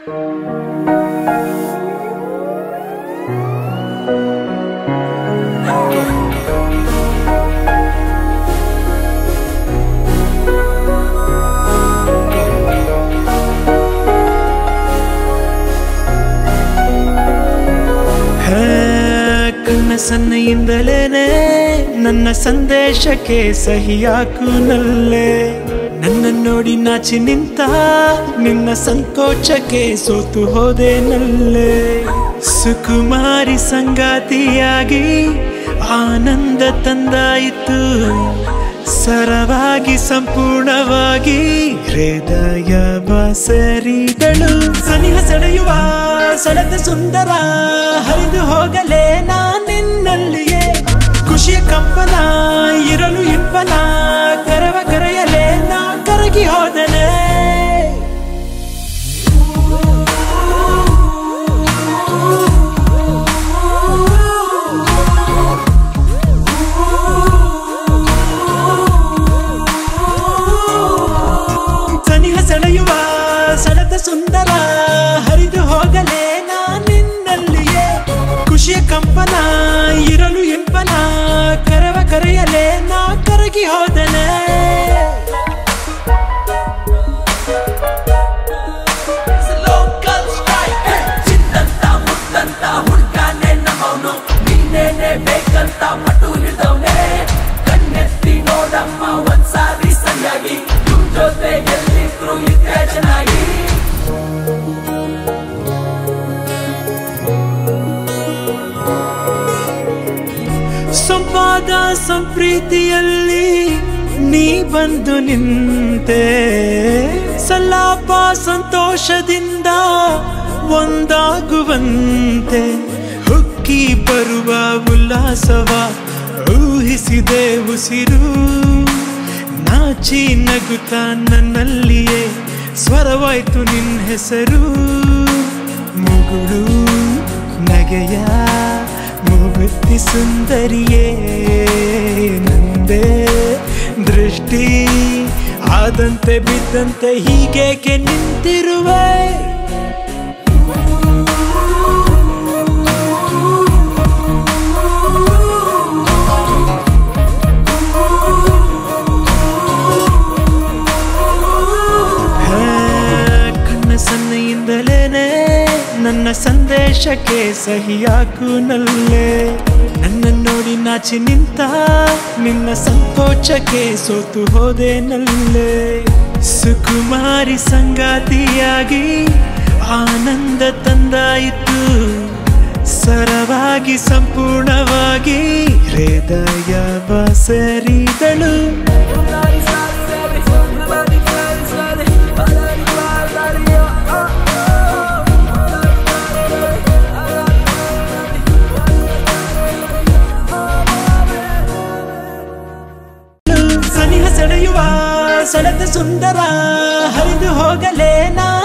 ಹೇ, ಕಣ್ಣ ಸನ್ನೆಯಿಂದಲೇನೆ ನನ್ನ ಸಂದೇಶಕ್ಕೆ ಸಹಿಯಾಕು ನಲ್ಲೆ ನನ್ನ ನೋಡಿ ನಾಚಿ ನಿಂತ ನಿನ್ನ ಸಂಕೋಚಕ್ಕೆ ಸೋತು ಹೋದೆ ನಲ್ಲೆ ಸುಕುಮಾರಿ ಸಂಗಾತಿಯಾಗಿ ಆನಂದ ತಂದಾಯಿತು ಸರವಾಗಿ ಸಂಪೂರ್ಣವಾಗಿ ಹೃದಯ ಬಸರಿದಳು ಸನಿಹ ಸೆಳೆಯುವ ಸೆಳೆದ ಸುಂದರ ಹರಿದು ಹೋಗಲೇ ನಾ ನಿನ್ನಲ್ಲಿಯೇ ಖುಷಿಯ ಕಂಪನ ಇರಲು ಇಂಪನ ಕರವ ಕರೆಯಲೇ ನಾ ಕರಗಿ ಹೋದನೆ ಸನಿಹ ಸೆಳೆಯುವ ಸೆಳೆದ ಸುಂದರ ಹರಿದು ಹೋಗಲೇ ನಾ ನಿನ್ನಲ್ಲಿಯೇ ಖುಷಿಯ ಕಂಪನ ಇರಲು ಇಂಪನ ಕರವ ಕರೆಯಲೇ ನಾ ಕರಗಿ ಹೋದನೆ ಲೋಕಲ್ ಸ್ಟ್ರೈಕ್ ಚಿಂದಂತ ಮುತ್ತಂತ ಹುಡ್ಕಾನೆ ನಮ್ಮವನು ನೀನೇನೆ ಬೇಕಂತ ಪಟ್ಟು ಹಿಡ್ದವ್ನೆ ಕಣ್ಣೆತ್ತಿ ನೋಡಮ್ಮ ಒಂದ್ಸಾರಿ ಸರಿಯಾಗಿ ನಿಮ್ ಜೊತೆ ಎಲ್ಲಿದ್ರು ಇದ್ರೆ ಚೆನ್ನಾಗಿ ಸಂವಾದ ಸಂಪ್ರೀತಿಯಲ್ಲಿ ನೀ ಬಂದು ನಿಂತೆ ಸಲಾಪ ಸಂತೋಷದಿಂದ ಒಂದಾಗುವಂತೆ ಹುಕ್ಕಿ ಬರುವ ಉಲ್ಲಾಸವ ಊಹಿಸಿದೆ ಉಸಿರು ನಾಚಿ ನಗುತ್ತ ನನ್ನಲ್ಲಿಯೇ ಸ್ವರವಾಯ್ತು ನಿನ್ನ ಹೆಸರು ಮುಗುಳು ನಗೆಯ ಮುಗುತ್ತಿ ಸುಂದರಿಯೇ ನಂದೇ ದೃಷ್ಟಿ ಆದಂತೆ ಬಿದ್ದಂತೆ ಹೀಗೇಕೆ ನಿಂತಿರುವೆ ಹೇ, ಕಣ್ಣ ಸನ್ನೆಯಿಂದಲೇನೆ ನನ್ನ ಸಂದೇಶಕ್ಕೆ ಸಹಿಯಾಕು ನಲ್ಲೆ ನನ್ನ ನೋಡಿ ನಾಚಿ ನಿಂತ ನಿನ್ನ ಸಂಕೋಚಕ್ಕೆ ಸೋತು ಹೋದೆ ನಲ್ಲೆ ಸುಕುಮಾರಿ ಸಂಗಾತಿಯಾಗಿ ಆನಂದ ತಂದಾಯಿತು ಸರವಾಗಿ ಸಂಪೂರ್ಣವಾಗಿ ಹೃದಯ ಬಸರಿದಳು ಸನಿಹ ಸೆಳೆಯುವ ಸೆಳೆದ ಸುಂದರ ಹರಿದು ಹೋಗಲೇ ನಾ